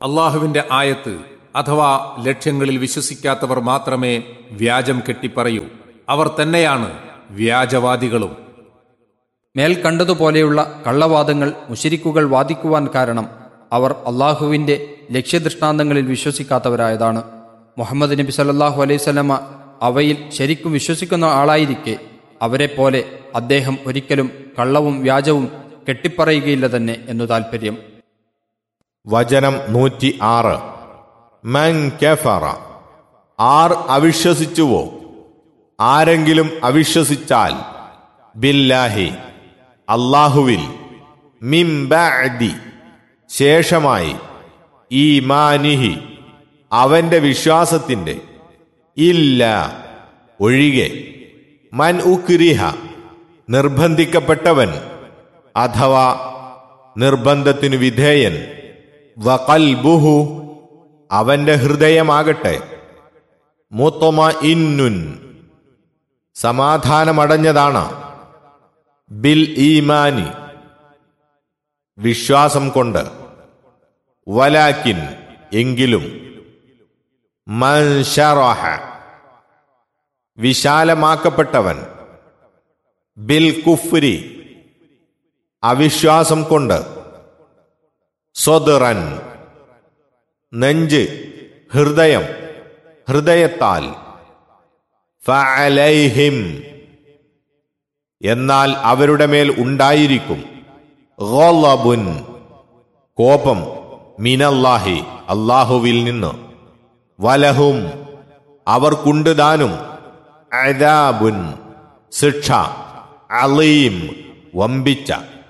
അള്ളാഹുവിന്റെ ആയത്ത് അഥവാ ലക്ഷ്യങ്ങളിൽ വിശ്വസിക്കാത്തവർ മാത്രമേ വ്യാജം കെട്ടിപ്പറയൂ അവർ തന്നെയാണ് വ്യാജവാദികളും മേൽ കണ്ടതുപോലെയുള്ള കള്ളവാദങ്ങൾ മുശരിക്കുകൾ വാദിക്കുവാൻ കാരണം അവർ അള്ളാഹുവിൻ്റെ ലക്ഷ്യദൃഷ്ടാന്തങ്ങളിൽ വിശ്വസിക്കാത്തവരായതാണ് മുഹമ്മദ് നബി സല്ലല്ലാഹു അലൈഹി സ്വലമ അവയിൽ ശരിക്കും വിശ്വസിക്കുന്ന ആളായിരിക്കെ അവരെപ്പോലെ അദ്ദേഹം ഒരിക്കലും കള്ളവും വ്യാജവും കെട്ടിപ്പറയുകയില്ല തന്നെ എന്നു താൽപ്പര്യം വചനം നൂറ്റി ആറ് മൻ കഫറ ആർ അവിശ്വസിച്ചുവോ ആരെങ്കിലും അവിശ്വസിച്ചാൽ ബില്ലാഹി അള്ളാഹുവിൽ മിംബഅദി ശേഷമായി ഈമാനിഹി അവന്റെ വിശ്വാസത്തിന്റെ ഇല്ല ഒഴികെ മൻ ഉക്രിഹ നിർബന്ധിക്കപ്പെട്ടവൻ അഥവാ നിർബന്ധത്തിനു വിധേയൻ വകൽബുഹു അവന്റെ ഹൃദയമാകട്ടെ മുത്തമ ഇന്നുൻ സമാധാനമടഞ്ഞതാണ് ബിൽ ഈമാനി വിശ്വാസം കൊണ്ട് വലാക്കിൻ എങ്കിലും മൻഷറഹ വിശാലമാക്കപ്പെട്ടവൻ ബിൽ കുഫ്രി അവിശ്വാസം കൊണ്ട് സ്വദറൻ നെഞ്ച് ഹൃദയം ഹൃദയത്താൽ ഫഅലൈഹിം എന്നാൽ അവരുടെ മേൽ ഉണ്ടായിരിക്കും ഗളബുൻ കോപം മിനല്ലാഹി അള്ളാഹുവിൽ നിന്ന് വലഹും അവർക്കുണ്ട് താനും അദാബുൻ ശിക്ഷ അലീം വമ്പിച്ച